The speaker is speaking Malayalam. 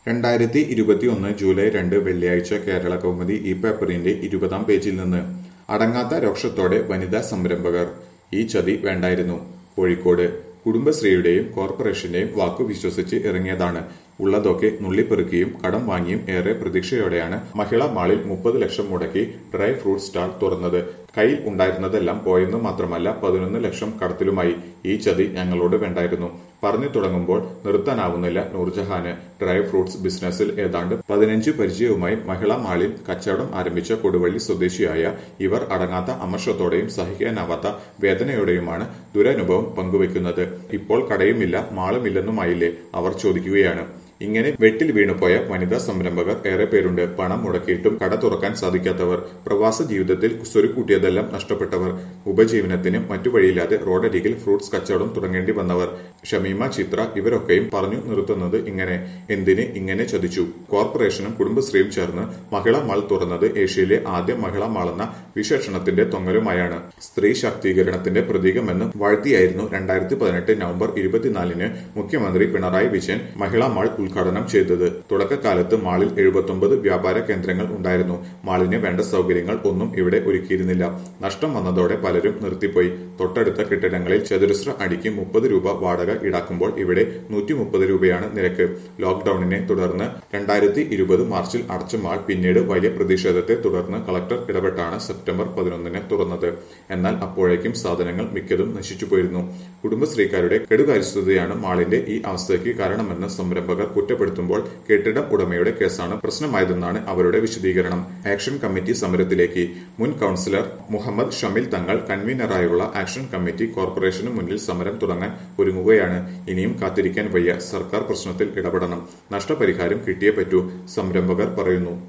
രണ്ടായിരത്തി ഇരുപത്തിയൊന്ന് ജൂലൈ രണ്ട് വെള്ളിയാഴ്ച കേരള കൗമുദി ഈ പേപ്പറിന്റെ ഇരുപതാം പേജിൽ നിന്ന് അടങ്ങാത്ത രോക്ഷത്തോടെ വനിതാ സംരംഭകർ ഈ ചതി വേണ്ടായിരുന്നു കോഴിക്കോട് കുടുംബശ്രീയുടെയും കോർപ്പറേഷന്റെയും വാക്കു വിശ്വസിച്ച് ഇറങ്ങിയതാണ് ഉള്ളതൊക്കെ നുള്ളിപ്പെറുക്കിയും കടം വാങ്ങിയും ഏറെ പ്രതീക്ഷയോടെയാണ് മഹിളാ മാളിൽ മുപ്പത് ലക്ഷം മുടക്കി ഡ്രൈ ഫ്രൂട്ട് സ്റ്റാൾ തുറന്നത് കയ്യിൽ ഉണ്ടായിരുന്നതെല്ലാം പോയെന്ന് മാത്രമല്ല പതിനൊന്ന് ലക്ഷം കടത്തിലുമായി ഈ ചതി ഞങ്ങളോട് വേണ്ടായിരുന്നു പറഞ്ഞു തുടങ്ങുമ്പോൾ നിർത്താനാവുന്നില്ല നൂർജഹാന് ഡ്രൈ ഫ്രൂട്ട്സ് ബിസിനസ്സിൽ ഏതാണ്ട് പതിനഞ്ച് പരിചയവുമായി മഹിളാ മാളിൽ കച്ചവടം ആരംഭിച്ച കൊടുവള്ളി സ്വദേശിയായ ഇവർ അടങ്ങാത്ത അമർഷത്തോടെയും സഹിക്കാനാവാത്ത വേദനയോടെയുമാണ് ദുരനുഭവം പങ്കുവെക്കുന്നത് ഇപ്പോൾ കടയുമില്ല മാളുമില്ലെന്നുമായില്ലേ അവർ ചോദിക്കുകയാണ് ഇങ്ങനെ വെട്ടിൽ വീണുപോയ വനിതാ സംരംഭകർ ഏറെ പേരുണ്ട് പണം മുടക്കിയിട്ടും കട തുറക്കാൻ സാധിക്കാത്തവർ പ്രവാസ ജീവിതത്തിൽ സ്വരുക്കൂട്ടിയതെല്ലാം നഷ്ടപ്പെട്ടവർ ഉപജീവനത്തിന് മറ്റു വഴിയില്ലാതെ റോഡരികിൽ ഫ്രൂട്ട്സ് കച്ചവടം തുടങ്ങേണ്ടി വന്നവർ ഷമീമ ചിത്ര ഇവരൊക്കെയും പറഞ്ഞു നിർത്തുന്നത് ഇങ്ങനെ എന്തിന് ഇങ്ങനെ ചതിച്ചു കോർപ്പറേഷനും കുടുംബശ്രീയും ചേർന്ന് മഹിളാ മാൾ തുറന്നത് ഏഷ്യയിലെ ആദ്യ മഹിളാ മാളെന്ന വിശേഷണത്തിന്റെ തൊങ്ങലുമായാണ് സ്ത്രീ ശാക്തീകരണത്തിന്റെ പ്രതീകമെന്ന് വാഴ്ത്തിയായിരുന്നു രണ്ടായിരത്തി പതിനെട്ട് നവംബർ ഇരുപത്തിനാലിന് മുഖ്യമന്ത്രി പിണറായി വിജയൻ മഹിളാ മാൾ ഉദ്ഘാടനം ചെയ്തത് തുടക്കകാലത്ത് മാളിൽ എഴുപത്തൊമ്പത് വ്യാപാര കേന്ദ്രങ്ങൾ ഉണ്ടായിരുന്നു മാളിന് വേണ്ട സൗകര്യങ്ങൾ ഒന്നും ഇവിടെ ഒരുക്കിയിരുന്നില്ല നഷ്ടം വന്നതോടെ പലരും നിർത്തിപ്പോയി തൊട്ടടുത്ത കെട്ടിടങ്ങളിൽ ചതുരശ്ര അടിക്ക് മുപ്പത് രൂപ വാടക ഈടാക്കുമ്പോൾ ഇവിടെ നൂറ്റി മുപ്പത് രൂപയാണ് നിരക്ക് ലോക്ഡൌണിനെ തുടർന്ന് രണ്ടായിരത്തി ഇരുപത് മാർച്ചിൽ അടച്ച മാൾ പിന്നീട് വലിയ പ്രതിഷേധത്തെ തുടർന്ന് കളക്ടർ ഇടപെട്ടാണ് സെപ്റ്റംബർ പതിനൊന്നിന് തുറന്നത് എന്നാൽ അപ്പോഴേക്കും സാധനങ്ങൾ മിക്കതും നശിച്ചുപോയിരുന്നു കുടുംബശ്രീക്കാരുടെ കെടുകാര്യസ്ഥതയാണ് മാളിന്റെ ഈ അവസ്ഥയ്ക്ക് കാരണമെന്ന് സംരംഭകർ കുറ്റപ്പെടുത്തുമ്പോൾ കെട്ടിടം ഉടമയുടെ കേസാണ് പ്രശ്നമായതെന്നാണ് അവരുടെ വിശദീകരണം ആക്ഷൻ കമ്മിറ്റി സമരത്തിലേക്ക് മുൻ കൌൺസിലർ മുഹമ്മദ് ഷമിൽ തങ്ങൾ കൺവീനറായുള്ള ആക്ഷൻ കമ്മിറ്റി കോർപ്പറേഷന് മുന്നിൽ സമരം തുടങ്ങാൻ ഒരുങ്ങുകയാണ് ഇനിയും കാത്തിരിക്കാൻ വയ്യ സർക്കാർ പ്രശ്നത്തിൽ ഇടപെടണം നഷ്ടപരിഹാരം കിട്ടിയേ പറ്റൂ സംരംഭകർ പറയുന്നു